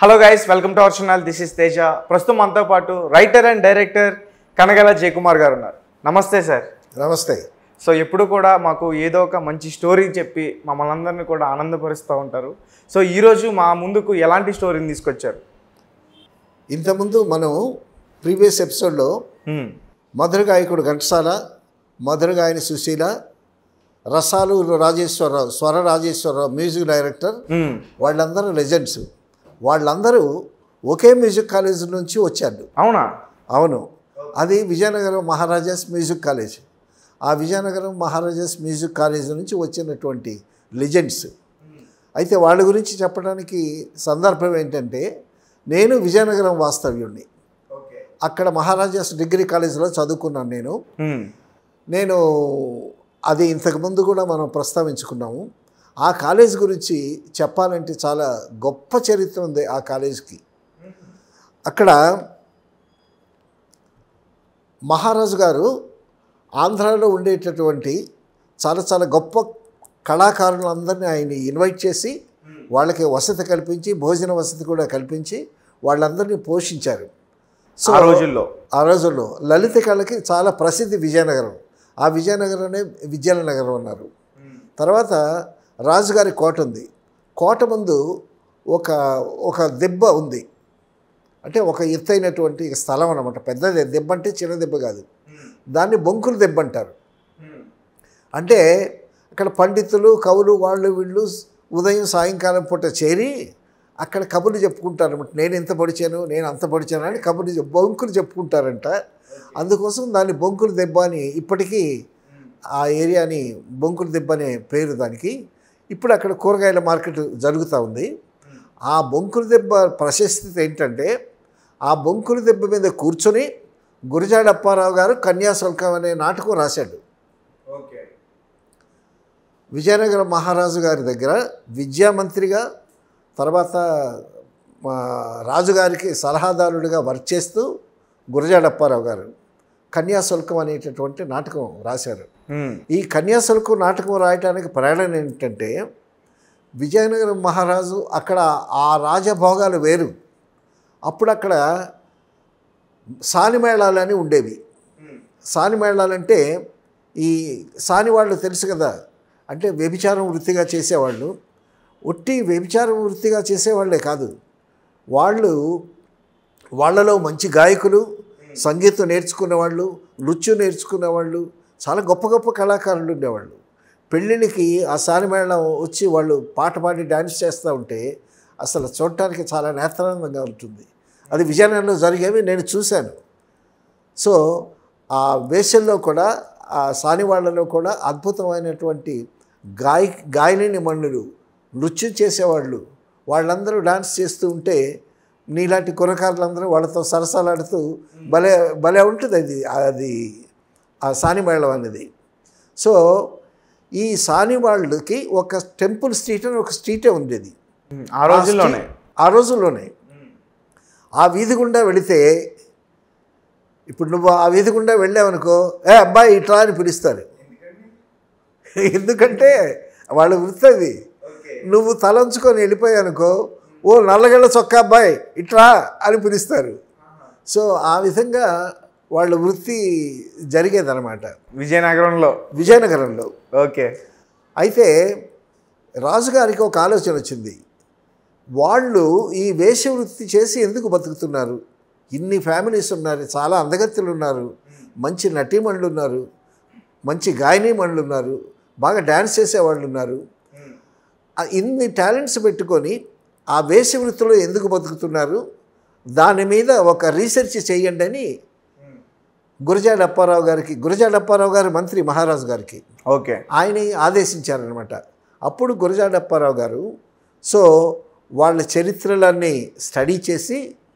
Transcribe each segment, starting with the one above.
Hello guys welcome to our channel this is Teja ప్రస్తుతం మనతో పాటు writer and director Kanagala Jayakumar garu ఉన్నారు నమస్తే సార్ నమస్తే సో ఎప్పుడు కూడా మాకు ఏదో ఒక మంచి స్టోరీ చెప్పి మమ్మల్ని అందరినీ కూడా ఆనందపరుస్తూ ఉంటారు సో ఈరోజు మా ముందుకు ఎలాంటి స్టోరీని తీసుకొచ్చారు ఇంతకుముందు మనం ప్రీవియస్ ఎపిసోడ్లో హ్మ్. మధుర గాయకుడు ఘంటసాల మధుర గాయని సుశీల రసాలు రాజేశ్వరరావు స్వర రాజేశ్వరరావు మ్యూజిక్ డైరెక్టర్ హ్మ్. వాళ్ళందరూ లెజెండ్స్ వాళ్ళందరూ ఒకే మ్యూజిక్ కాలేజ్ నుంచి వచ్చారు అవునా అవును అది విజయనగరం మహారాజాస్ మ్యూజిక్ కాలేజ్ ఆ విజయనగరం మహారాజాస్ మ్యూజిక్ కాలేజ్ నుంచి వచ్చినటువంటి లెజెండ్స్ అయితే వాళ్ళ గురించి చెప్పడానికి సందర్భం ఏంటంటే నేను విజయనగరం వాస్తవ్యుణ్ణి అక్కడ మహారాజాస్ డిగ్రీ కాలేజీలో చదువుకున్నాను నేను హ్మ్. నేను అది ఇంతకుముందు కూడా మనం ప్రస్తావించుకున్నాము ఆ కాలేజ్ గురించి చెప్పాలంటే చాలా గొప్ప చరిత్ర ఉంది ఆ కాలేజీకి అక్కడ మహారాజు గారు ఆంధ్రాలో ఉండేటటువంటి చాలా చాలా గొప్ప కళాకారులందరినీ ఆయన ఇన్వైట్ చేసి వాళ్ళకి వసతి కల్పించి భోజన వసతి కూడా కల్పించి వాళ్ళందరినీ పోషించారు ఆ రోజుల్లో ఆ రోజుల్లో లలిత కళకి చాలా ప్రసిద్ధి విజయనగరం ఆ విజయనగరమే విజయనగరం అన్నారు తర్వాత రాజుగారి కోట ఉంది కోట ముందు ఒక ఒక దెబ్బ ఉంది అంటే ఒక ఎత్తైనటువంటి స్థలం అనమాట పెద్ద దెబ్బ అంటే చిన్న దెబ్బ కాదు దాన్ని బొంకులు దెబ్బ అంటారు అంటే అక్కడ పండితులు కవులు వాళ్ళు వీళ్ళు ఉదయం సాయంకాలం పూట చేరి అక్కడ కబుర్లు చెప్పుకుంటారు అనమాట నేను ఎంత పొడిచాను నేను అంత పొడిచాను అని కబుర్లు చెప్ బొంకులు చెప్పుకుంటారంట అందుకోసం దాన్ని బొంకులు దెబ్బ అని ఇప్పటికీ ఆ ఏరియాని బొంకులు దెబ్బ అనే పేరు దానికి ఇప్పుడు అక్కడ కూరగాయల మార్కెట్ జరుగుతూ ఉంది ఆ బొంకులు దెబ్బ ప్రశస్తి ఏంటంటే ఆ బొంకులు దెబ్బ మీద కూర్చొని గురజాడ అప్పారావు గారు కన్యాశుల్కం అనే నాటకం రాశాడు విజయనగరం మహారాజు గారి దగ్గర విద్యామంత్రిగా తర్వాత మా రాజుగారికి సలహాదారుడిగా వర్క్ చేస్తూ గురజాడ అప్పారావు గారు కన్యాశుల్కం అనేటటువంటి నాటకం రాశారు హ్మ్. ఈ కన్యాశుల్కం నాటకం రాయటానికి ప్రేరణ ఏంటంటే విజయనగరం మహారాజు అక్కడ ఆ రాజభోగాలు వేరు అప్పుడు అక్కడ సానిమేళాలని ఉండేవి సానిమేళాలంటే ఈ సాని వాళ్ళు తెలుసు కదా అంటే వ్యభిచారం వృత్తిగా చేసేవాళ్ళు ఒట్టి వ్యభిచారం వృత్తిగా చేసేవాళ్ళే కాదు వాళ్ళు వాళ్ళలో మంచి గాయకులు సంగీతం నేర్చుకున్న వాళ్ళు నృత్యం నేర్చుకున్న వాళ్ళు చాలా గొప్ప గొప్ప కళాకారులు ఉండేవాళ్ళు పెళ్ళిళ్ళకి ఆ సానిమేళం వచ్చి వాళ్ళు పాట పాడి డ్యాన్స్ చేస్తూ ఉంటే అసలు చూడటానికి చాలా నేత్రానందంగా ఉంటుంది అది విజయనగరంలో జరిగేవి నేను చూశాను సో ఆ వేషల్లో కూడా ఆ సానివాళ్లలో కూడా అద్భుతమైనటువంటి గాయ గాయని మణులు నృత్యం చేసేవాళ్ళు వాళ్ళందరూ డాన్స్ చేస్తూ ఉంటే నీలాంటి కురకారులందరూ వాళ్ళతో సరసాలాడుతూ భలే భలే ఉంటుంది అది అది ఆ సానిమేళం అనేది సో ఈ సానివాళ్ళకి ఒక టెంపుల్ స్ట్రీట్ అని ఒక స్ట్రీటే ఉండేది హ్మ్. ఆ రోజుల్లోనే ఆ రోజుల్లోనే ఆ వీధి గుండా వెళితే ఇప్పుడు నువ్వు ఆ వీధి గుండా వెళ్ళావనుకో ఏ అబ్బాయి ఇట్లా అని పిలుస్తారు ఎందుకంటే వాళ్ళ వృత్తి అది నువ్వు తలంచుకొని వెళ్ళిపోయానుకో ఓ నల్లగళ్ళ చొక్కా అబ్బాయి ఇట్లా అని పిలుస్తారు సో ఆ విధంగా వాళ్ళ వృత్తి జరిగేదన్నమాట విజయనగరంలో విజయనగరంలో ఓకే అయితే రాజుగారికి ఒక ఆలోచన వచ్చింది వాళ్ళు ఈ వేషవృత్తి చేసి ఎందుకు బతుకుతున్నారు ఇన్ని ఫ్యామిలీస్ ఉన్నారు చాలా అందగత్తులు ఉన్నారు మంచి నటీమణులు ఉన్నారు మంచి గాయనీమణులు ఉన్నారు బాగా డ్యాన్స్ చేసేవాళ్ళు ఉన్నారు ఆ ఇన్ని టాలెంట్స్ పెట్టుకొని ఆ వేషవృత్తిలో ఎందుకు బతుకుతున్నారు దాని మీద ఒక రీసెర్చ్ చేయండి అని గురజాడ అప్పారావు గారికి గురజాడ అప్పారావు గారు మంత్రి మహారాజు గారికి ఓకే ఆయన ఆదేశించారనమాట అప్పుడు గురజాడ అప్పారావు గారు సో వాళ్ళ చరిత్రలన్నీ స్టడీ చేసి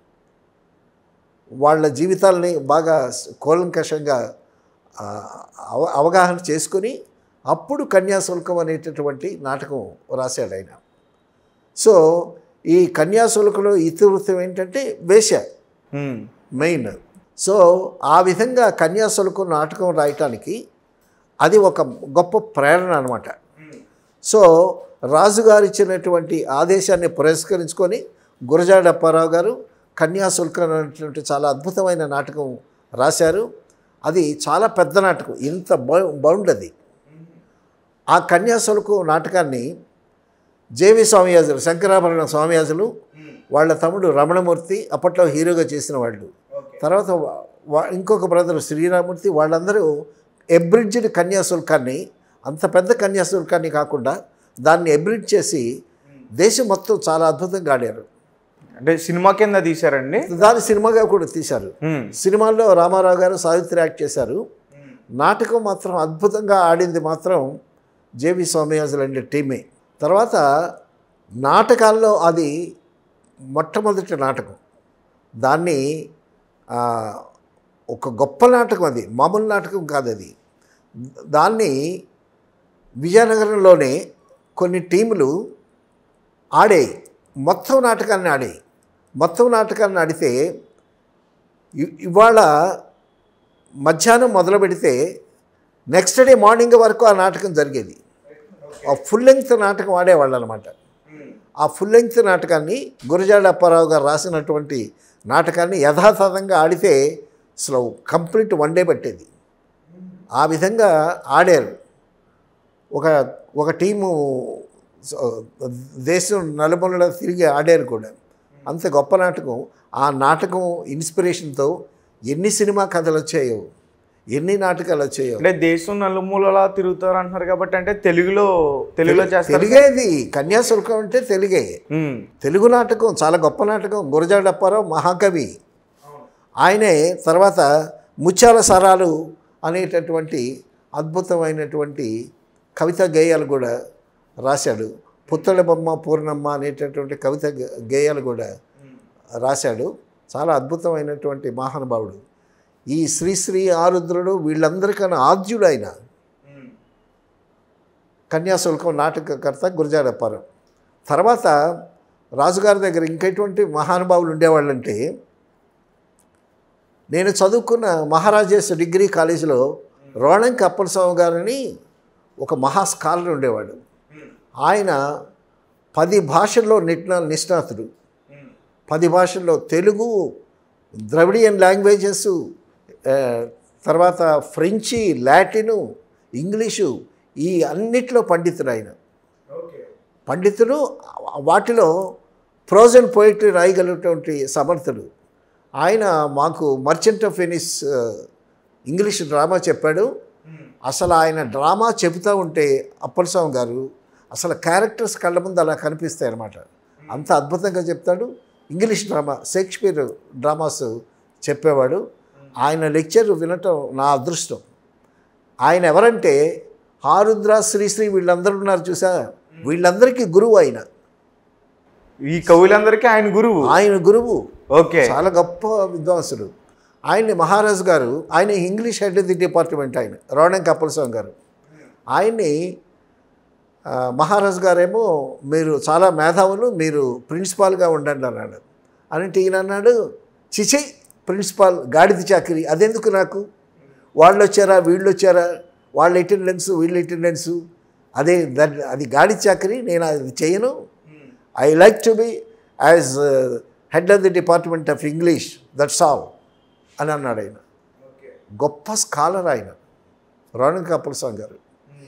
వాళ్ళ జీవితాలని బాగా కూలంకషంగా ఆ, అవ అవగాహన చేసుకొని అప్పుడు కన్యాశుల్కం అనేటటువంటి నాటకం రాశాడు ఆయన సో ఈ కన్యాశుల్కంలో ఇతివృత్తం ఏంటంటే వేష హ్మ్. మెయిన్ సో ఆ విధంగా కన్యాశుల్కం నాటకం రాయటానికి అది ఒక గొప్ప ప్రేరణ అనమాట సో రాజుగారు ఇచ్చినటువంటి ఆదేశాన్ని పురస్కరించుకొని గురజాడ అప్పారావు గారు కన్యాశుల్కం అనేటువంటి చాలా అద్భుతమైన నాటకం రాశారు అది చాలా పెద్ద నాటకం ఇంత బౌ బౌండ్ అది ఆ కన్యాశుల్కం నాటకాన్ని జేవి స్వామియాజులు శంకరాభరణ స్వామియాజులు వాళ్ళ తమ్ముడు రమణమూర్తి అప్పట్లో హీరోగా చేసిన వాళ్ళు తర్వాత వా- వా- ఇంకొక బ్రదర్ శ్రీరామూర్తి వాళ్ళందరూ ఎబ్రిడ్జ్డ్ కన్యాశుల్కాన్ని అంత పెద్ద కన్యాశుల్కాన్ని కాకుండా దాన్ని ఎబ్రిడ్జ్ చేసి దేశం మొత్తం చాలా అద్భుతంగా ఆడారు అంటే సినిమా కింద తీశారండి దాని సినిమాగా కూడా తీశారు మ్మ్. సినిమాల్లో రామారావు గారు సావిత్రి యాక్ట్ చేశారు నాటకం మాత్రం అద్భుతంగా ఆడింది మాత్రం జేవి స్వామియాజులు అనే టీమే తర్వాత నాటకాల్లో అది మొట్టమొదటి నాటకం దాన్ని ఆ, ఒక గొప్ప నాటకం అది మామూలు నాటకం కాదు అది దాన్ని విజయనగరంలోనే కొన్ని టీములు ఆడాయి మొత్తం నాటకాన్ని ఆడాయి మొత్తం నాటకాన్ని ఆడితే ఇ- ఇవాళ మధ్యాహ్నం మొదలు పెడితే నెక్స్ట్ డే మార్నింగ్ వరకు ఆ నాటకం జరిగేది ఆ ఫుల్ లెంగ్త్ నాటకం ఆడేవాళ్ళు అనమాట ఆ ఫుల్ లెంగ్త్ నాటకాన్ని గురజాడ అప్పారావు గారు రాసినటువంటి నాటకాన్ని యథాతథంగా ఆడితే అసలు కంప్లీట్ వన్ డే పట్టేది ఆ విధంగా ఆడారు ఒక ఒక టీము స- దేశం నలుమూలలో తిరిగి ఆడారు కూడా అంత గొప్ప నాటకం ఆ నాటకం ఇన్స్పిరేషన్తో ఎన్ని సినిమా కథలు వచ్చాయో ఎన్ని నాటకాలు వచ్చాయో అంటే దేశం నలుమూలలా తిరుగుతారు అంటున్నారు కాబట్టి అంటే తెలుగులో తెలుగులో చేస్తారు తెలుగేది కన్యాశుల్కం అంటే తెలుగే మ్మ్. తెలుగు నాటకం చాలా గొప్ప నాటకం గురజాడ అప్పారావు మహాకవి ఆయనే తర్వాత ముత్యాల సరాలు అనేటటువంటి అద్భుతమైనటువంటి కవిత గేయాలు కూడా రాశాడు పుత్తల బొమ్మ పూర్ణమ్మ అనేటటువంటి కవిత గ- గేయాలు కూడా రాశాడు చాలా అద్భుతమైనటువంటి మహానుభావుడు ఈ శ్రీశ్రీ ఆరుద్రుడు వీళ్ళందరికన్నా ఆద్యుడు ఆయన కన్యాశుల్కం నాటకకర్త గురజాడప్పారావు తర్వాత రాజుగారి దగ్గర ఇంకెటువంటి మహానుభావులు ఉండేవాళ్ళంటే నేను చదువుకున్న మహారాజేస్ డిగ్రీ కాలేజీలో రోణంకి అప్పలస్వామి గారని ఒక మహా స్కాలర్ ఉండేవాడు ఆయన పది భాషల్లో నిట్న నిష్ణాతుడు పది భాషల్లో తెలుగు ద్రవిడియన్ లాంగ్వేజెస్ ఆ, తర్వాత ఫ్రెంచి లాటిను ఇంగ్లీషు ఈ అన్నిట్లో పండితుడు ఆయన పండితుడు వాటిలో ప్రోజన్ పోయిటరీ రాయగలిగినటువంటి సమర్థుడు ఆయన మాకు మర్చెంట్ ఆఫ్ వెనిస్ ఆ, ఇంగ్లీష్ డ్రామా చెప్పాడు అసలు ఆయన డ్రామా చెబుతూ ఉంటే అప్పలస్వామి గారు అసలు క్యారెక్టర్స్ కళ్ళ ముందు అలా కనిపిస్తాయి అన్నమాట అంత అద్భుతంగా చెప్తాడు ఇంగ్లీష్ డ్రామా షేక్స్పియర్ డ్రామాస్ చెప్పేవాడు ఆయన లెక్చర్ వినటం నా అదృష్టం ఆయన ఎవరంటే హారుద్ర శ్రీశ్రీ వీళ్ళందరూ ఉన్నారు చూసా వీళ్ళందరికీ గురువు ఆయన ఈ కవులందరికీ ఆయన గురువు ఆయన గురువు ఓకే చాలా గొప్ప విద్వాంసుడు ఆయన్ని మహారాజ్ గారు ఆయన ఇంగ్లీష్ హెడ్ ది డిపార్ట్మెంట్ ఆయన రోణం కప్పలస్వామి గారు ఆయన్ని ఆ, మహారాజ్ గారేమో మీరు చాలా మేధావులు మీరు ప్రిన్సిపాల్గా ఉండండి అన్నాడు అంటే ఈయన అన్నాడు చిచి ప్రిన్సిపాల్ గాడిద చాకరీ అదెందుకు నాకు వాళ్ళు వచ్చారా వీళ్ళు వచ్చారా వాళ్ళ అటెండెన్స్ వీళ్ళ అటెండెన్స్ అదే దాన్ని అది గాడి చాకరీ నేను అది చేయను I like to be as head of the department of English that's all అని అన్నాడు ఆయన గొప్ప స్కాలర్ ఆయన రోణం కపుల్స్వామి గారు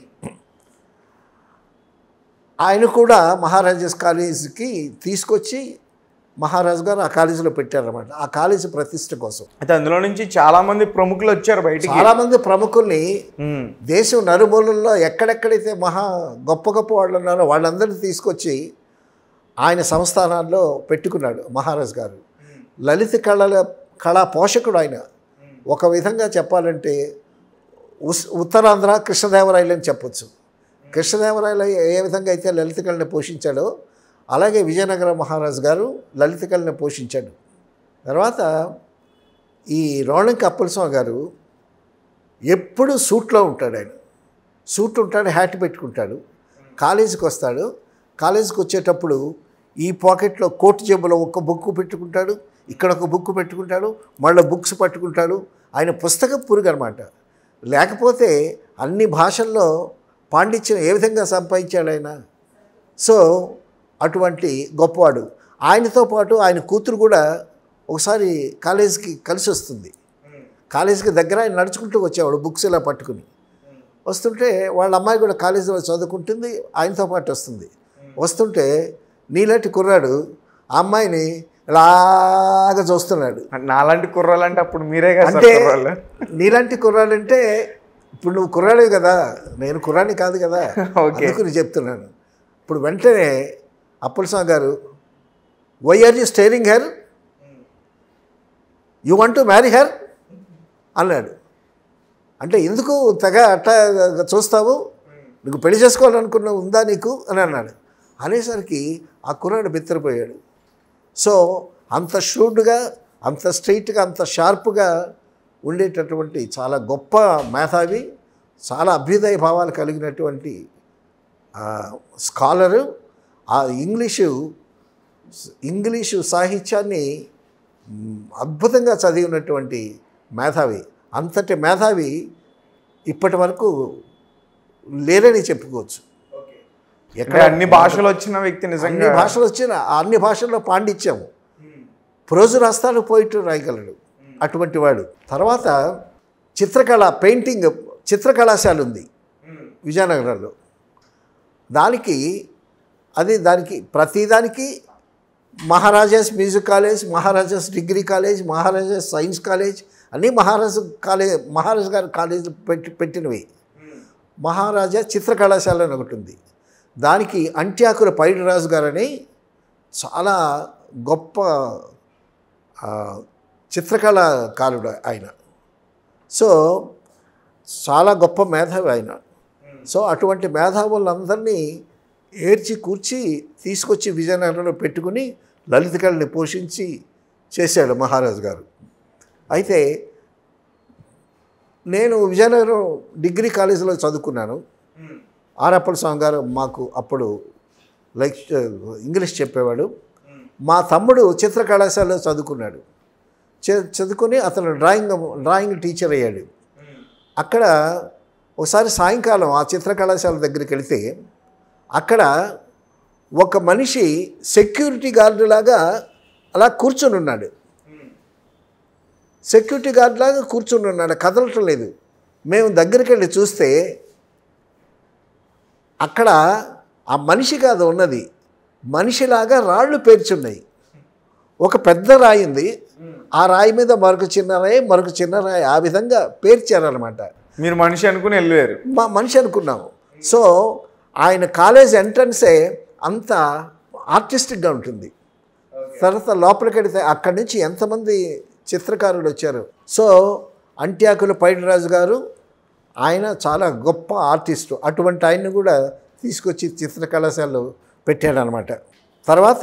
ఆయన కూడా మహారాజాస్ కాలేజీకి తీసుకొచ్చి మహారాజు గారు ఆ కాలేజీలో పెట్టారన్నమాట ఆ కాలేజీ ప్రతిష్ట కోసం అయితే అందులో నుంచి చాలా మంది ప్రముఖులు వచ్చారు బయటికి చాలామంది ప్రముఖుల్ని మ్మ్. దేశం నలుమూలల్లో ఎక్కడెక్కడైతే మహా గొప్ప గొప్ప వాళ్ళు ఉన్నారో వాళ్ళందరినీ తీసుకొచ్చి ఆయన సంస్థానాల్లో పెట్టుకున్నాడు మహారాజ్ గారు లలిత కళల కళా పోషకుడు ఆయన ఒక విధంగా చెప్పాలంటే ఉస్ ఉత్తరాంధ్ర కృష్ణదేవరాయలు అని చెప్పొచ్చు కృష్ణదేవరాయలు ఏ విధంగా అయితే లలిత కళని పోషించాడో అలాగే విజయనగర మహారాజు గారు లలిత కళని పోషించాడు తర్వాత ఈ రోణంకి అప్పలస్వామి గారు ఎప్పుడు సూట్లో ఉంటాడు ఆయన సూట్ ఉంటాడు హ్యాట్ పెట్టుకుంటాడు కాలేజీకి వస్తాడు కాలేజీకి వచ్చేటప్పుడు ఈ పాకెట్లో కోట్ జేబులో ఒక బుక్ పెట్టుకుంటాడు ఇక్కడ ఒక బుక్ పెట్టుకుంటాడు మళ్ళీ బుక్స్ పట్టుకుంటాడు ఆయన పుస్తక పురుగు అనమాట లేకపోతే అన్ని భాషల్లో పాండిత్యం ఏ విధంగా సంపాదించాడు ఆయన సో అటువంటి గొప్పవాడు ఆయనతో పాటు ఆయన కూతురు కూడా ఒకసారి కాలేజీకి కలిసి వస్తుంది కాలేజీకి దగ్గర ఆయన నడుచుకుంటూ వచ్చేవాడు బుక్స్ ఇలా పట్టుకుని వస్తుంటే వాళ్ళ అమ్మాయి కూడా కాలేజీలో చదువుకుంటుంది ఆయనతో పాటు వస్తుంది వస్తుంటే నీలాంటి కుర్రాడు ఆ అమ్మాయిని ఇలాగా చూస్తున్నాడు నాలాంటి కుర్రాలు అంటే అప్పుడు మీరే కదా సార్ అంటే కుర్రాళ్ళు నీలాంటి కుర్రాడంటే ఇప్పుడు నువ్వు కుర్రాడే కదా నేను కుర్రాని కాదు కదా ఓకే. అందుకు నేను చెప్తున్నాను ఇప్పుడు వెంటనే Appulswamy garu why are you staring her you want to marry her అన్నాడు అంటే ఎందుకు తెగ అట్ట చూస్తావు నీకు పెళ్లి చేసుకోవాలనుకున్న ఉందా నీకు అని అన్నాడు అనేసరికి ఆ కుర్రాడు బిత్తరపోయాడు సో అంత షూడ్గా అంత స్ట్రైట్గా అంత షార్ప్గా ఉండేటటువంటి చాలా గొప్ప మేధావి చాలా అభ్యుదయ భావాలు కలిగినటువంటి ఆ, స్కాలరు ఆ ఇంగ్లీషు ఇంగ్లీషు సాహిత్యాన్ని మ్, అద్భుతంగా చదివినటువంటి మేధావి అంతటి మేధావి ఇప్పటి వరకు లేరని చెప్పుకోవచ్చు అంటే అన్ని భాషలు వచ్చిన వ్యక్తి అన్ని నిజంగా భాషలు వచ్చిన ఆ అన్ని భాషల్లో పాండిత్యం ప్రోజు రాస్తాడు పోయిట్ రాయగలడు అటువంటి వాడు తర్వాత చిత్రకళ పెయింటింగ్ చిత్రకళాశాల ఉంది విజయనగరంలో దానికి అది దానికి ప్రతిదానికి Maharajas music college Maharajas degree college Maharajas science college అన్నీ మహారాజు కాలేజ్ మహారాజు గారి కాలేజ్ పెట్టి పెట్టినవి మహారాజా చిత్రకళాశాల అని ఒకటి ఉంది దానికి అంట్యాకుల పైడిరాజు గారని చాలా గొప్ప ఆ, చిత్రకళాకారుడు ఆయన సో చాలా గొప్ప మేధావి ఆయన సో అటువంటి మేధావులందరినీ ఏర్చి కూర్చి తీసుకొచ్చి విజయనగరంలో పెట్టుకుని లలిత కళని పోషించి చేశాడు మహారాజు గారు అయితే నేను విజయనగరం డిగ్రీ కాలేజీలో చదువుకున్నాను ఆరప్పల స్వామి గారు మాకు అప్పుడు లెక్చర్ ఇంగ్లీష్ చెప్పేవాడు మా తమ్ముడు చిత్ర కళాశాలలో చదువుకున్నాడు చ- చదువుకొని అతను డ్రాయింగ్ డ్రాయింగ్ టీచర్ అయ్యాడు అక్కడ ఒకసారి సాయంకాలం ఆ చిత్ర కళాశాల దగ్గరికి వెళితే అక్కడ ఒక మనిషి సెక్యూరిటీ గార్డు లాగా అలా కూర్చొని ఉన్నాడు సెక్యూరిటీ గార్డ్ లాగా కూర్చొని ఉన్నాడు కదలటం లేదు మేము దగ్గరికి వెళ్ళి చూస్తే అక్కడ ఆ మనిషి కాదు ఉన్నది మనిషిలాగా రాళ్ళు పేర్చున్నాయి ఒక పెద్ద రాయి ఉంది ఆ రాయి మీద మరొక చిన్న రాయి మరొక చిన్న రాయి ఆ విధంగా పేర్చారనమాట మీరు మనిషి అనుకుని వెళ్ళారు మా మనిషి అనుకున్నాము సో ఆయన కాలేజ్ ఎంట్రన్సే అంత ఆర్టిస్టిక్గా ఉంటుంది తర్వాత లోపలికి వెళితే అక్కడి నుంచి ఎంతమంది చిత్రకారులు వచ్చారు సో అంట్యాకుల పైడిరాజు గారు ఆయన చాలా గొప్ప ఆర్టిస్టు అటువంటి ఆయన్ని కూడా తీసుకొచ్చి చిత్ర కళాశాలలో పెట్టాడనమాట తర్వాత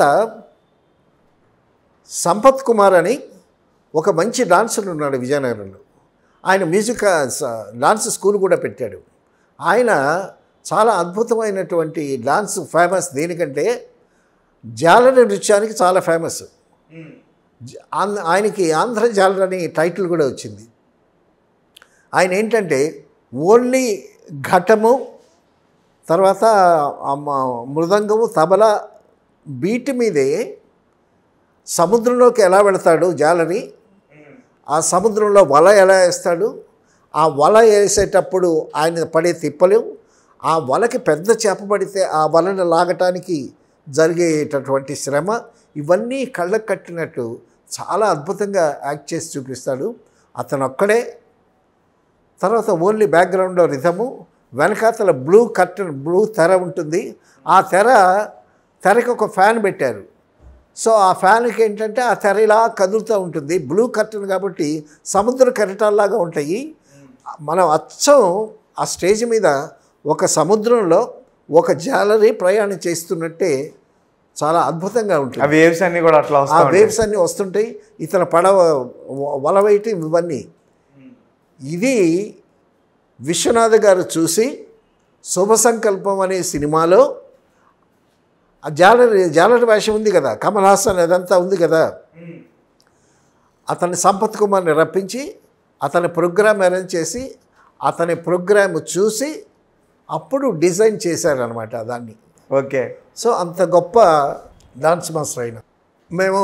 సంపత్ కుమార్ అని ఒక మంచి డాన్సర్ ఉన్నాడు విజయనగరంలో ఆయన మ్యూజిక్ స- డాన్స్ స్కూల్ కూడా పెట్టాడు ఆయన చాలా అద్భుతమైనటువంటి డాన్స్ ఫేమస్ దేనికంటే జాలరి నృత్యానికి చాలా ఫేమస్ జ- ఆన్- ఆయనకి ఆంధ్ర జాలర్ అని టైటిల్ కూడా వచ్చింది ఆయన ఏంటంటే ఓన్లీ ఘటము తర్వాత ఆ మ- మృదంగము తబల బీట్ మీదే సముద్రంలోకి ఎలా వెళతాడు జాలరి ఆ సముద్రంలో వల ఎలా వేస్తాడు ఆ వల వేసేటప్పుడు ఆయన పడే తిప్పలు ఆ వలకి పెద్ద చేప పడితే ఆ వలను లాగటానికి జరిగేటటువంటి శ్రమ ఇవన్నీ కళ్ళకు కట్టినట్టు చాలా అద్భుతంగా యాక్ట్ చేసి చూపిస్తాడు అతను ఒక్కడే తర్వాత ఓన్లీ బ్యాక్గ్రౌండ్లో రిథము వెనకాతల బ్లూ కర్టన్ బ్లూ తెర ఉంటుంది ఆ తెర తెరకి ఒక ఫ్యాన్ పెట్టారు సో ఆ ఫ్యాన్కి ఏంటంటే ఆ తెర ఇలా కదులుతూ ఉంటుంది బ్లూ కర్టన్ కాబట్టి సముద్ర కెరటాల్లాగా ఉంటాయి మనం అచ్చం ఆ స్టేజ్ మీద ఒక సముద్రంలో ఒక జాలరీ ప్రయాణం చేస్తున్నట్టే చాలా అద్భుతంగా ఉంటుంది ఆ వేవ్స్ అన్ని కూడా అట్లా ఆ వస్తా ఉంటాయి. వేవ్స్ అన్నీ వస్తుంటాయి ఇతను పడవ వ- వల వేయటం ఇవన్నీ ఇది విశ్వనాథ్ గారు చూసి శుభ సంకల్పం అనే సినిమాలో ఆ జాలరి జాలరి వేషం ఉంది కదా కమల్ హాసన్ అదంతా ఉంది కదా అతని సంపత్ కుమార్ని రప్పించి అతని ప్రోగ్రామ్ అరేంజ్ చేసి అతని ప్రోగ్రామ్ చూసి అప్పుడు డిజైన్ చేశారనమాట దాన్ని ఓకే సో అంత గొప్ప డాన్స్ మాస్టర్ అయిన మేము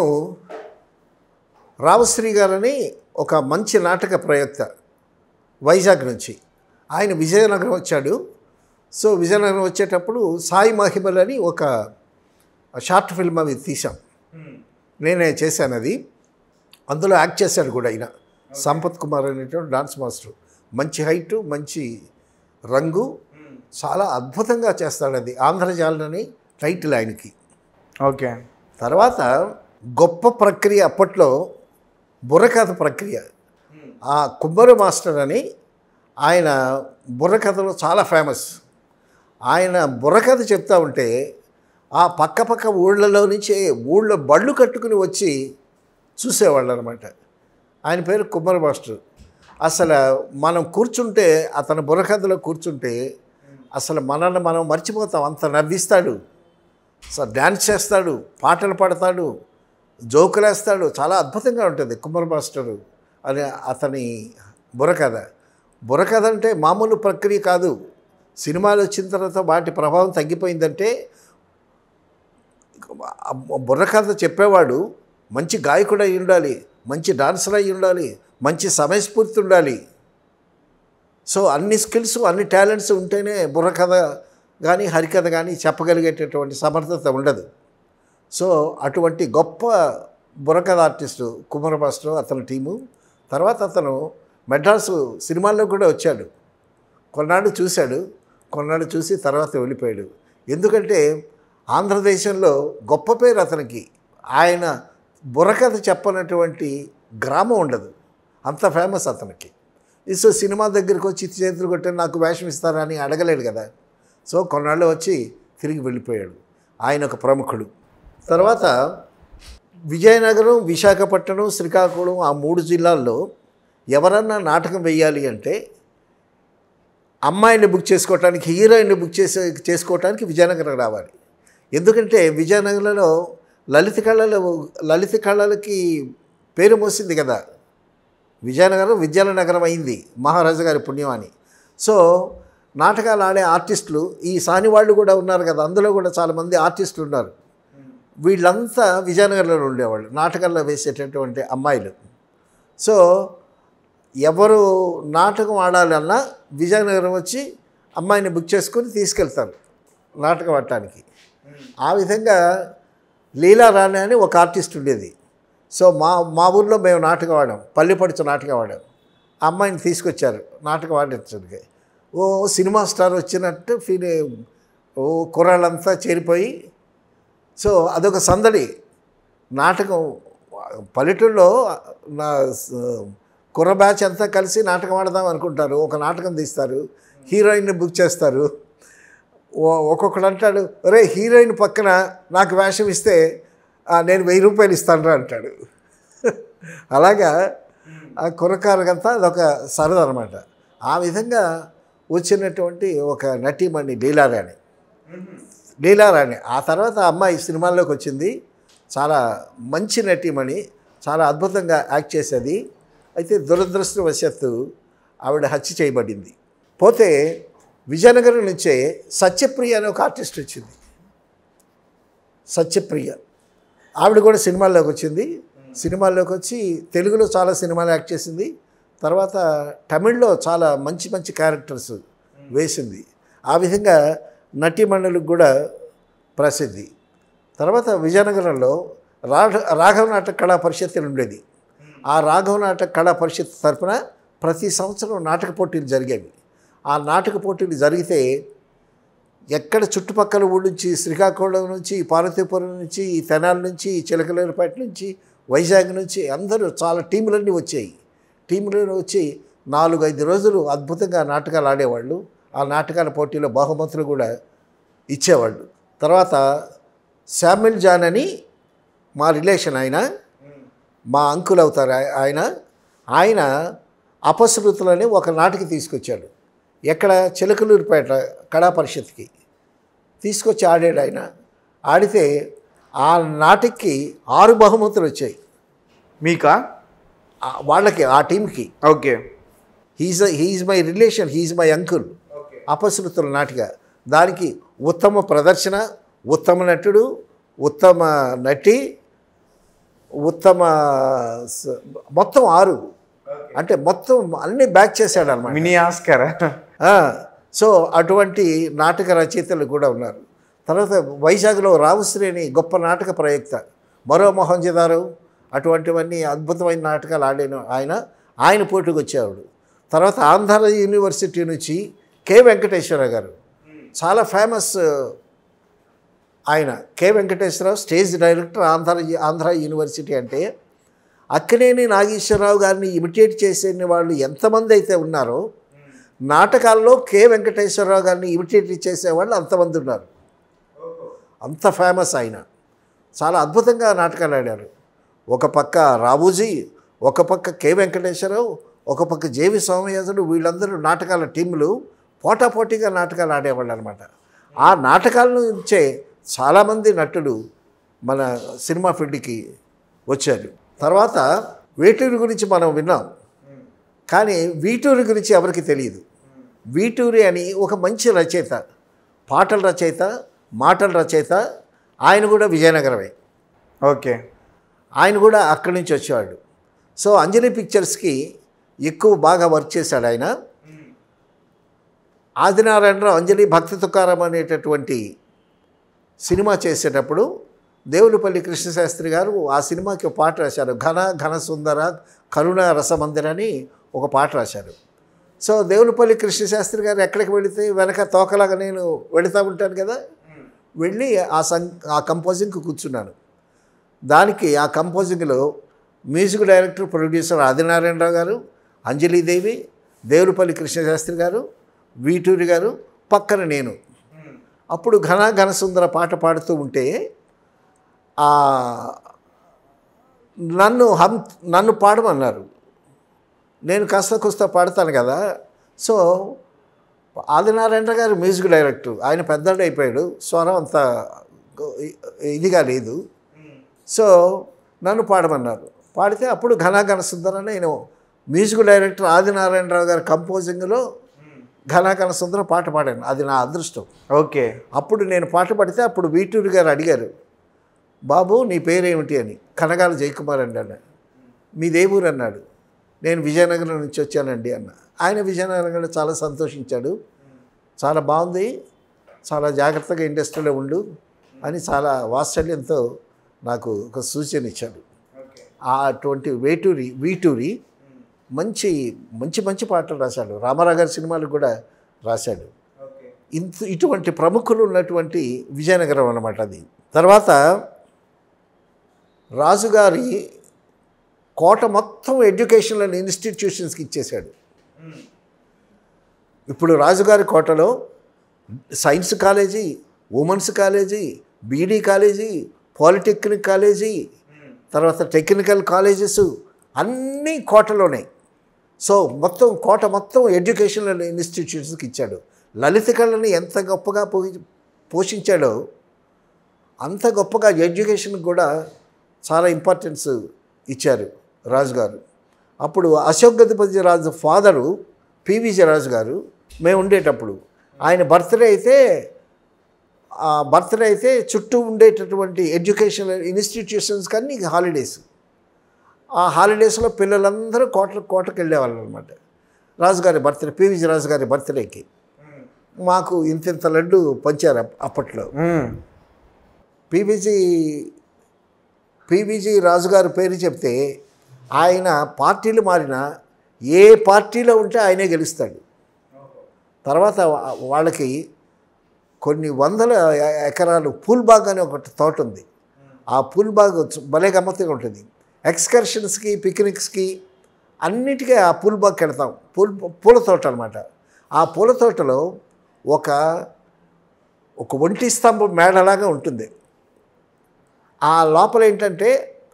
రామశ్రీ గారని ఒక మంచి నాటక ప్రయోక్త వైజాగ్ నుంచి ఆయన విజయనగరం వచ్చాడు సో విజయనగరం వచ్చేటప్పుడు సాయి మహిమల్ అని ఒక షార్ట్ ఫిల్మ్ అవి తీసాం నేనే చేశాను అది అందులో యాక్ట్ చేశాడు కూడా ఆయన సంపత్ కుమార్ అనేటువంటి డాన్స్ మాస్టర్ మంచి హైటు మంచి రంగు చాలా అద్భుతంగా చేస్తాడు అది ఆంధ్రజాలని టైటిల్ ఆయనకి ఓకే తర్వాత గొప్ప ప్రక్రియ అప్పట్లో బుర్రకథ ప్రక్రియ ఆ కుమ్మరి మాస్టర్ అని ఆయన బుర్రకథలో చాలా ఫేమస్ ఆయన బుర్రకథ చెప్తా ఉంటే ఆ పక్క పక్క ఊళ్ళలో నుంచి ఊళ్ళో బళ్ళు కట్టుకుని వచ్చి చూసేవాళ్ళు అనమాట ఆయన పేరు కుమ్మరి మాస్టర్ అసలు మనం కూర్చుంటే అతని బుర్రకథలో కూర్చుంటే అసలు మనల్ని మనం మర్చిపోతాం అంత నవ్విస్తాడు సో డ్యాన్స్ చేస్తాడు పాటలు పాడతాడు జోకులేస్తాడు చాలా అద్భుతంగా ఉంటుంది కుమ్మర్ మాస్టరు అని అతని బుర్రకథ బుర్రకథ అంటే మామూలు ప్రక్రియ కాదు సినిమాలు వచ్చిన తర్వాత వాటి ప్రభావం తగ్గిపోయిందంటే ఆ బుర్రకథ చెప్పేవాడు మంచి గాయకుడు అయి ఉండాలి మంచి డాన్సర్ అయి ఉండాలి మంచి సమయస్ఫూర్తి ఉండాలి సో అన్ని స్కిల్స్ అన్ని టాలెంట్స్ ఉంటేనే బుర్రకథ కానీ హరికథ కానీ చెప్పగలిగేటటువంటి సమర్థత ఉండదు సో అటువంటి గొప్ప బుర్రకథ ఆర్టిస్టు కుమార మాస్టర్ అతని టీము తర్వాత అతను మెడ్రాసు సినిమాల్లో కూడా వచ్చాడు కొన్నాళ్ళు చూశాడు కొన్నాళ్ళు చూసి తర్వాత వెళ్ళిపోయాడు ఎందుకంటే ఆంధ్రదేశంలో గొప్ప పేరు అతనికి ఆయన బుర్రకథ చెప్పనటువంటి గ్రామం ఉండదు అంత ఫేమస్ అతనికి సో సినిమా దగ్గరికి వచ్చి చేతులు కొట్టే నాకు వేషం ఇస్తారా అని అడగలేడు కదా సో కొన్నాళ్ళు వచ్చి తిరిగి వెళ్ళిపోయాడు ఆయన ఒక ప్రముఖుడు తర్వాత విజయనగరం విశాఖపట్నం శ్రీకాకుళం ఆ మూడు జిల్లాల్లో ఎవరన్నా నాటకం వేయాలి అంటే అమ్మాయిని బుక్ చేసుకోవటానికి హీరోయిన్ని బుక్ చేసే చేసుకోవటానికి విజయనగరం రావాలి ఎందుకంటే విజయనగరంలో లలిత కళలు లలిత కళలకి పేరు మోసింది కదా విజయనగరం విద్యాల నగరం అయింది మహారాజు గారి పుణ్యం అని సో నాటకాలు ఆడే ఆర్టిస్టులు ఈ సాని వాళ్ళు కూడా ఉన్నారు కదా అందులో కూడా చాలామంది ఆర్టిస్టులు ఉన్నారు వీళ్ళంతా విజయనగరంలో ఉండేవాళ్ళు నాటకాల్లో వేసేటటువంటి అమ్మాయిలు సో ఎవరు నాటకం ఆడాలన్నా విజయనగరం వచ్చి అమ్మాయిని బుక్ చేసుకొని తీసుకెళ్తారు నాటకం ఆడటానికి ఆ విధంగా లీలా రాణి అని ఒక ఆర్టిస్ట్ ఉండేది సో మా మా ఊర్లో మేము నాటకం ఆడాం పల్లెపడుచు నాటకం ఆడాం ఆ అమ్మాయిని తీసుకొచ్చారు నాటకం ఆడించడానికి ఓ సినిమా స్టార్ వచ్చినట్టు ఫీల్ ఓ కుర్రాళ్ళంతా చేరిపోయి సో అదొక సందడి నాటకం పల్లెటూరులో నా స- కుర్ర బ్యాచ్ అంతా కలిసి నాటకం ఆడదాం అనుకుంటారు ఒక నాటకం తీస్తారు హీరోయిన్ని బుక్ చేస్తారు ఓ- ఒక్కొక్కడు అంటాడు ఒరే హీరోయిన్ పక్కన నాకు వేషం ఇస్తే "ఆ, నేను వెయ్యి రూపాయలు ఇస్తాను అంటాడు అలాగా ఆ కుర్రకారుకంతా అదొక సరదా అనమాట ఆ విధంగా వచ్చినటువంటి ఒక నటీమణి లీలారాణి లీలారాణి ఆ తర్వాత ఆ అమ్మాయి సినిమాల్లోకి వచ్చింది చాలా మంచి నటీమణి చాలా అద్భుతంగా యాక్ట్ చేసేది అయితే దురదృష్టవశాత్తు ఆవిడ హత్య చేయబడింది పోతే విజయనగరం నుంచే సత్యప్రియ అనే ఒక ఆర్టిస్ట్ వచ్చింది సత్యప్రియ ఆవిడ కూడా సినిమాల్లోకి వచ్చింది సినిమాల్లోకి వచ్చి తెలుగులో చాలా సినిమాలు యాక్ట్ చేసింది తర్వాత తమిళ్లో చాలా మంచి మంచి క్యారెక్టర్స్ వేసింది ఆ విధంగా నటీమణులకు కూడా ప్రసిద్ధి తర్వాత విజయనగరంలో రాఘ రాఘవ నాటక కళా పరిషత్ అని ఉండేది ఆ రాఘవ నాటక కళా పరిషత్ తరపున ప్రతి సంవత్సరం నాటక పోటీలు జరిగేవి ఆ నాటక పోటీలు జరిగితే ఎక్కడ చుట్టుపక్కల ఊళ్ళ నుంచి శ్రీకాకుళం నుంచి పార్వతీపురం నుంచి తెనాలి నుంచి చిలకలేరుపేట నుంచి వైజాగ్ నుంచి అందరూ చాలా టీములన్నీ వచ్చాయి టీములు వచ్చి నాలుగు ఐదు రోజులు అద్భుతంగా నాటకాలు ఆడేవాళ్ళు ఆ నాటకాల పోటీలో బహుమతులు కూడా ఇచ్చేవాళ్ళు తర్వాత శామ్యుల్ జాన్ అని మా రిలేషన్ ఆయన మా అంకుల్ అవుతారు ఆయ- ఆయన ఆయన అపశృతులని ఒక నాటికి తీసుకొచ్చాడు ఎక్కడ చిలకలూరుపేట కళా పరిషత్కి తీసుకొచ్చి ఆడాడు ఆయన ఆడితే ఆ నాటికి ఆరు బహుమతులు వచ్చాయి మీకా ఆ వాళ్ళకి ఆ టీంకి okay he's he's my relation he's my uncle అపశృతుల నాటిక దానికి ఉత్తమ ప్రదర్శన ఉత్తమ నటుడు ఉత్తమ నటి ఉత్తమ స- మొత్తం ఆరు అంటే మొత్తం అన్నీ బ్యాక్ చేశాడు అనమాట మినీ ఆస్కర్ సో అటువంటి నాటక రచయితలు కూడా ఉన్నారు తర్వాత వైజాగ్లో రావుశ్రేణి గొప్ప నాటక ప్రయుక్త మరో మొహంజదారు అటువంటివన్నీ అద్భుతమైన నాటకాలు ఆడిన ఆయన ఆయన పోటీకి వచ్చేవాడు తర్వాత ఆంధ్ర యూనివర్సిటీ నుంచి కె వెంకటేశ్వర గారు చాలా ఫేమస్ ఆయన K Venkateswara Rao stage director Andhra Andhra university అంటే అక్కినేని నాగేశ్వరరావు గారిని ఇమిటేట్ చేసే వాళ్ళు ఎంతమంది అయితే ఉన్నారో నాటకాల్లో కె వెంకటేశ్వరరావు గారిని ఇమిటేట్ చేసేవాళ్ళు అంతమంది ఉన్నారు అంత ఫేమస్ ఆయన చాలా అద్భుతంగా నాటకాలు ఆడారు ఒక పక్క రాబూజీ ఒక పక్క కె వెంకటేశ్వరరావు ఒక పక్క జేవి సోమయాజుడు వీళ్ళందరూ నాటకాల టీములు పోటాపోటీగా నాటకాలు ఆడేవాళ్ళు అనమాట ఆ నాటకాల నుంచే చాలామంది నటులు మన సినిమా ఫీల్డ్కి వచ్చారు తర్వాత వేటూరి గురించి మనం విన్నాం కానీ వీటూరి గురించి ఎవరికి తెలియదు వీటూరి అని ఒక మంచి రచయిత పాటల రచయిత మాటల రచయిత ఆయన కూడా విజయనగరమే ఓకే ఆయన కూడా అక్కడి నుంచి వచ్చేవాడు సో అంజలి పిక్చర్స్కి ఎక్కువ బాగా వర్క్ చేశాడు ఆయన ఆదినారాయణరావు అంజలి భక్తి తుకారం అనేటటువంటి సినిమా చేసేటప్పుడు దేవులపల్లి కృష్ణశాస్త్రి గారు ఆ సినిమాకి ఒక పాట రాశారు ఘన ఘన సుందర కరుణ రసమందిర అని ఒక పాట రాశారు సో దేవులపల్లి కృష్ణశాస్త్రి గారు ఎక్కడికి వెళితే వెనక తోకలాగా నేను వెళుతూ ఉంటాను కదా వెళ్ళి ఆ సం ఆ కంపోజింగ్కి కూర్చున్నాను దానికి ఆ కంపోజింగ్లో music director producer Adinarayana Rao garu Anjali Devi Devulapalli Krishnasastri గారు వీటూరి గారు పక్కన నేను అప్పుడు ఘన ఘనసుందర పాట పాడుతూ ఉంటే ఆ, నన్ను హం నన్ను పాడమన్నారు నేను కాస్త కుస్త పాడతాను కదా సో ఆదినారాయణ గారు మ్యూజిక్ డైరెక్టర్ ఆయన పెద్దడు అయిపోయాడు స్వరం అంత ఇదిగా లేదు సో నన్ను పాడమన్నారు పాడితే అప్పుడు ఘన ఘనసుందర నేను మ్యూజిక్ డైరెక్టర్ ఆదినారాయణరావు గారి కంపోజింగ్లో ఘన ఘనసుందర పాట పాడాను అది నా అదృష్టం ఓకే అప్పుడు నేను పాట పాడితే అప్పుడు వీటూరి గారు అడిగారు బాబు నీ పేరేమిటి అని కనగాల జయకుమార్ అండి అన్న మీ దేవురు అన్నాడు నేను విజయనగరం నుంచి వచ్చానండి అన్న ఆయన విజయనగరంలో చాలా సంతోషించాడు చాలా బాగుంది చాలా జాగ్రత్తగా ఇండస్ట్రీలో ఉండు అని చాలా వాత్సల్యంతో నాకు ఒక సూచన ఇచ్చాడు ఆ అటువంటి వేటూరి వీటూరి మంచి మంచి మంచి పాటలు రాశాడు రామారావు గారి సినిమాలు కూడా రాశాడు ఇంత ఇటువంటి ప్రముఖులు ఉన్నటువంటి విజయనగరం అన్నమాట అది తర్వాత రాజుగారి కోట మొత్తం ఎడ్యుకేషనల్ ఇన్స్టిట్యూషన్స్కి ఇచ్చేశాడు ఇప్పుడు రాజుగారి కోటలో science college women's college BD college polytechnic college తర్వాత టెక్నికల్ కాలేజెస్ అన్నీ కోటలోనే సో మొత్తం కోట మొత్తం ఎడ్యుకేషనల్ ఇన్స్టిట్యూషన్స్కి ఇచ్చాడు లలిత కళని ఎంత గొప్పగా పోషి- పోషించాడో అంత గొప్పగా ఎడ్యుకేషన్కి కూడా చాలా ఇంపార్టెన్స్ ఇచ్చారు రాజుగారు అప్పుడు అశోక్ గజపతి రాజు ఫాదరు పివిజి రాజు గారు మేము ఉండేటప్పుడు ఆయన బర్త్డే అయితే ఆ బర్త్డే అయితే చుట్టూ ఉండేటటువంటి ఎడ్యుకేషనల్ ఇన్స్టిట్యూషన్స్ కానీ హాలిడేస్ ఆ హాలిడేస్లో పిల్లలందరూ కోట కోటకు వెళ్ళేవాళ్ళు అనమాట రాజుగారి బర్త్డే పివిజి రాజు గారి బర్త్డేకి మాకు ఇంతింత లడ్డు పంచారు అప్- అప్పట్లో మ్మ్. పీవీజీ పీవీజీ రాజుగారి పేరు చెప్తే ఆయన పార్టీలు మారినా ఏ పార్టీలో ఉంటే ఆయనే గెలుస్తాడు తర్వాత వా- వాళ్ళకి కొన్ని వందల ఎ- ఎకరాలు పూల్బాగ్ అనే ఒక తోట ఉంది ఆ పూల్బాగ్ చ- భలే గమ్మత్తుగా ఉంటుంది ఎక్స్కర్షన్స్కి పిక్నిక్స్కి అన్నిటికీ ఆ పూల్బాగ్కి వెళ్తాం పూల్ పూల తోట అనమాట ఆ పూల తోటలో ఒక ఒక ఒంటి స్తంభం మేడలాగా ఉంటుంది ఆ లోపల ఏంటంటే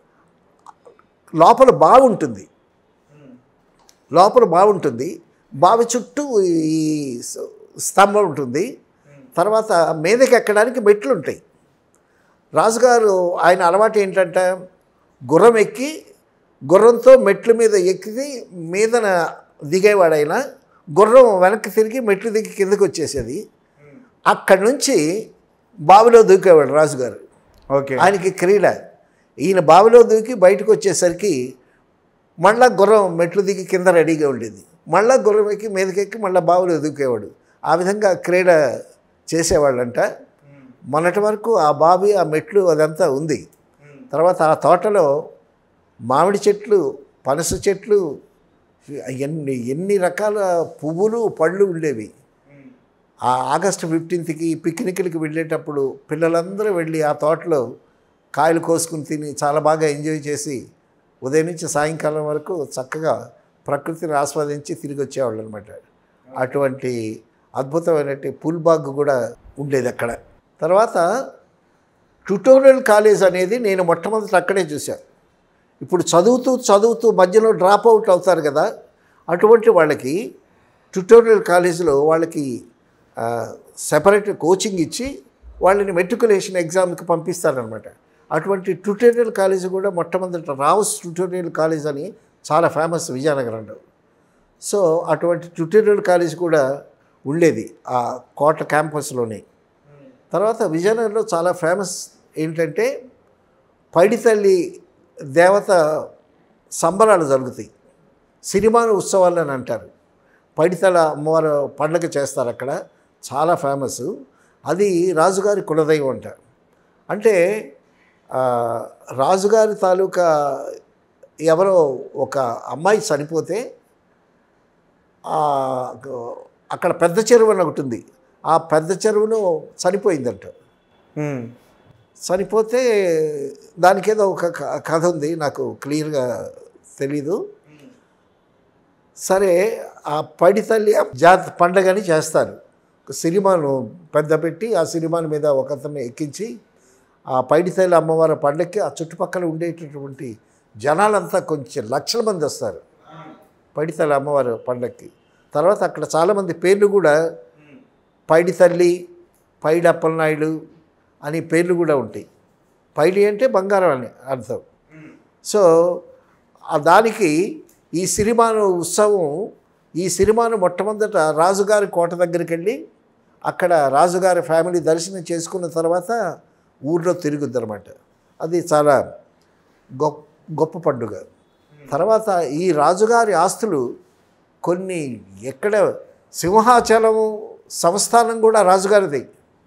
లోపల బాగుంటుంది లోపల బాగుంటుంది బావి చుట్టూ ఈ స- స్తంభం ఉంటుంది తర్వాత మీదకి ఎక్కడానికి మెట్లు ఉంటాయి రాజుగారు ఆయన అలవాటు ఏంటంటే గుర్రం ఎక్కి గుర్రంతో మెట్ల మీద ఎక్కి మీదన దిగేవాడు ఆయన గుర్రం వెనక్కి తిరిగి మెట్లు దిగి కిందకి వచ్చేసేది అక్కడి నుంచి బావిలో దూకేవాడు రాజుగారు ఓకే ఆయనకి క్రీడ ఈయన బావిలో దూకి బయటకు వచ్చేసరికి మళ్ళా గుర్రం మెట్లు దిగి కింద రెడీగా ఉండేది మళ్ళా గుర్రం ఎక్కి మీదకెక్కి మళ్ళీ బావిలో దూకేవాడు ఆ విధంగా క్రీడ చేసేవాళ్ళంట మొన్నటి వరకు ఆ బావి ఆ మెట్లు అదంతా ఉంది తర్వాత ఆ తోటలో మామిడి చెట్లు పనస చెట్లు ఎన్ని ఎన్ని రకాల పువ్వులు పళ్ళు ఉండేవి ఆ ఆగస్టు ఫిఫ్టీన్త్కి పిక్నిక్లకి వెళ్ళేటప్పుడు పిల్లలందరూ వెళ్ళి ఆ తోటలో కాయలు కోసుకుని తిని చాలా బాగా ఎంజాయ్ చేసి ఉదయం నుంచి సాయంకాలం వరకు చక్కగా ప్రకృతిని ఆస్వాదించి తిరిగి వచ్చేవాళ్ళు అనమాట అటువంటి అద్భుతమైనటువంటి పుల్ బాగ్ కూడా ఉండేది అక్కడ తర్వాత ట్యుటోరియల్ కాలేజ్ అనేది నేను మొట్టమొదటి అక్కడే చూశాను ఇప్పుడు చదువుతూ చదువుతూ మధ్యలో డ్రాప్ అవుట్ అవుతారు కదా అటువంటి వాళ్ళకి ట్యుటోరియల్ కాలేజీలో వాళ్ళకి సెపరేట్ కోచింగ్ ఇచ్చి వాళ్ళని మెట్రికులేషన్ ఎగ్జామ్కి పంపిస్తారనమాట అటువంటి ట్యుటోరియల్ కాలేజ్ కూడా మొట్టమొదటి రావుస్ ట్యుటోరియల్ కాలేజ్ అని చాలా ఫేమస్ విజయనగరంలో సో అటువంటి ట్యుటోరియల్ కాలేజ్ కూడా ఉండేది ఆ కోట క్యాంపస్లోనే తర్వాత విజయనగరంలో చాలా ఫేమస్ ఏంటంటే పైడితల్లి దేవత సంబరాలు జరుగుతాయి సినిమాను ఉత్సవాలు అని అంటారు పైడితల అమ్మవారు పండగ చేస్తారు అక్కడ చాలా ఫేమస్ అది రాజుగారి కులదైవం అంట అంటే ఆ, రాజుగారి తాలూకా ఎవరో ఒక అమ్మాయి చనిపోతే ఆ, అక్కడ పెద్ద చెరువు అని ఒకటి ఉంది ఆ పెద్ద చెరువును చనిపోయిందంట మ్మ్. చనిపోతే దానికి ఏదో ఒక క- కథ ఉంది నాకు క్లియర్గా తెలీదు సరే ఆ పడి తల్లి జాతి పండగని చేస్తారు ఒక సినిమాను పెద్ద పెట్టి ఆ సినిమాని మీద ఒకతన్ని ఎక్కించి ఆ పైడి తల్లి అమ్మవారి పండగకి ఆ చుట్టుపక్కల ఉండేటటువంటి జనాలంతా కొంచెం లక్షల మంది వస్తారు పైడితల్లి అమ్మవారి పండగకి తర్వాత అక్కడ చాలామంది పేర్లు కూడా పైడి తల్లి పైడి అప్పలనాయుడు అని పేర్లు కూడా ఉంటాయి పైడి అంటే బంగారం అని అర్థం సో ఆ దానికి ఈ సిరిమాను ఉత్సవం ఈ సిరిమాను మొట్టమొదట రాజుగారి కోట దగ్గరికి వెళ్ళి అక్కడ రాజుగారి ఫ్యామిలీ దర్శనం చేసుకున్న తర్వాత ఊర్లో తిరుగుద్ది అనమాట అది చాలా గొప్ప గొప్ప పండుగ తర్వాత ఈ రాజుగారి ఆస్తులు కొన్ని ఎక్కడ సింహాచలము సంస్థానం కూడా రాజుగారిది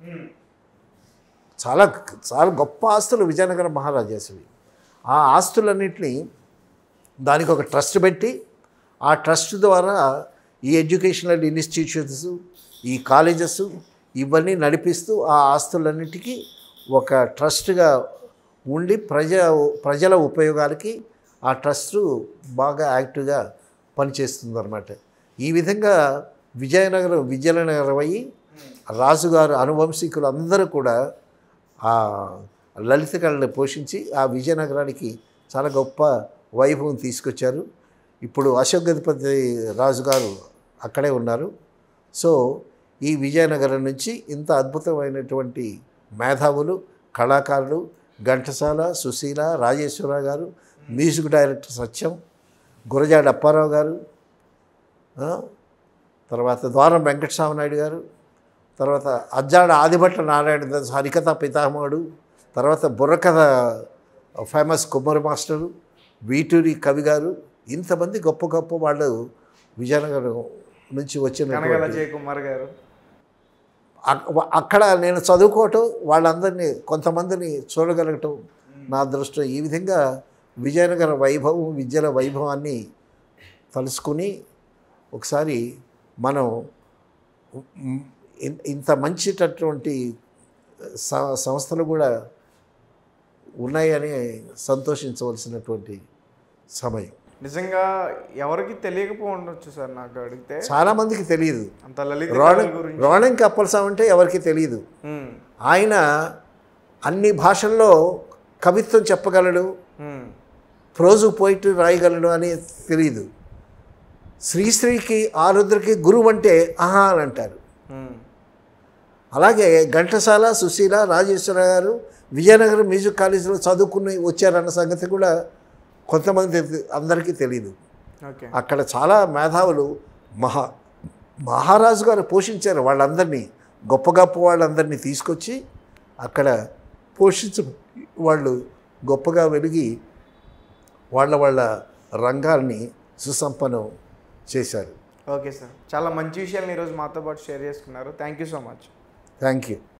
చాలా చాలా గొప్ప ఆస్తులు విజయనగర మహారాజాసువి ఆ ఆస్తులన్నింటినీ దానికి ఒక ట్రస్ట్ పెట్టి ఆ ట్రస్ట్ ద్వారా ఈ ఎడ్యుకేషనల్ ఇన్స్టిట్యూషన్స్ ఈ కాలేజెస్ ఇవన్నీ నడిపిస్తూ ఆ ఆస్తులన్నిటికీ ఒక ట్రస్ట్గా ఉండి ప్రజ ప్రజల ఉపయోగాలకి ఆ ట్రస్ట్ బాగా యాక్టివ్గా పనిచేస్తుందన్నమాట ఈ విధంగా విజయనగరం విజయనగరం అయ్యి రాజుగారు అనువంశికులు అందరూ కూడా ఆ లలిత కళని పోషించి ఆ విజయనగరానికి చాలా గొప్ప వైభవం తీసుకొచ్చారు ఇప్పుడు అశోక్ గజపతి రాజుగారు అక్కడే ఉన్నారు సో ఈ విజయనగరం నుంచి ఇంత అద్భుతమైనటువంటి మేధావులు కళాకారులు ఘంటసాల సుశీల రాజేశ్వర గారు మ్యూజిక్ డైరెక్టర్ సత్యం గురజాడ అప్పారావు గారు ఆ, తర్వాత ద్వారం వెంకటస్వామి నాయుడు గారు తర్వాత అజ్జాడ ఆదిభట్ల నారాయణ దాస్ హరికథ పితామహుడు తర్వాత బుర్రకథ ఫేమస్ కుమ్మరి మాస్టరు వీటూరి కవి గారు ఇంతమంది గొప్ప గొప్ప వాళ్ళు విజయనగరం నుంచి కనగల వచ్చిన జయకుమార్ గారు అక్- అక్కడ నేను చదువుకోవటం వాళ్ళందరినీ కొంతమందిని చూడగలగటం నా అదృష్టం ఈ విధంగా విజయనగర వైభవం విద్యల వైభవాన్ని తలుసుకుని ఒకసారి మనం ఉమ్, ఇన్- ఇంత మంచిటటువంటి స- సంస్థలు కూడా ఉన్నాయని సంతోషించవలసినటువంటి సమయం నిజంగా ఎవరికి తెలియకపో ఉండొచ్చు సార్ నాకు అడిగితే చాలామందికి తెలియదు అంత లలిత రోణ కళల గురించి రోణంకి అప్పలసాం అంటే ఎవరికి తెలియదు మ్మ్. ఆయన అన్ని భాషల్లో కవిత్వం చెప్పగలడు మ్మ్. ప్రోజు పోయిట్ రాయగలడు అని తెలియదు శ్రీశ్రీకి ఆరుద్రకి గురువు అంటే ఆహా అని అంటారు మ్మ్. అలాగే ఘంటసాల సుశీల రాజేశ్వర గారు విజయనగరం మ్యూజిక్ కాలేజీలో చదువుకుని వచ్చారన్న సంగతి కూడా కొంతమంది అందరికీ తెలియదు ఓకే అక్కడ చాలా మేధావులు మహా మహారాజు గారు పోషించారు వాళ్ళందరినీ గొప్ప గొప్ప వాళ్ళందరినీ తీసుకొచ్చి అక్కడ పోషించ వాళ్ళు గొప్పగా వెలిగి వాళ్ళ వాళ్ళ రంగాల్ని సుసంపన్నం చేశారు ఓకే సార్ చాలా మంచి విషయాలను ఈరోజు మాతో పాటు షేర్ చేసుకున్నారు thank you so much thank you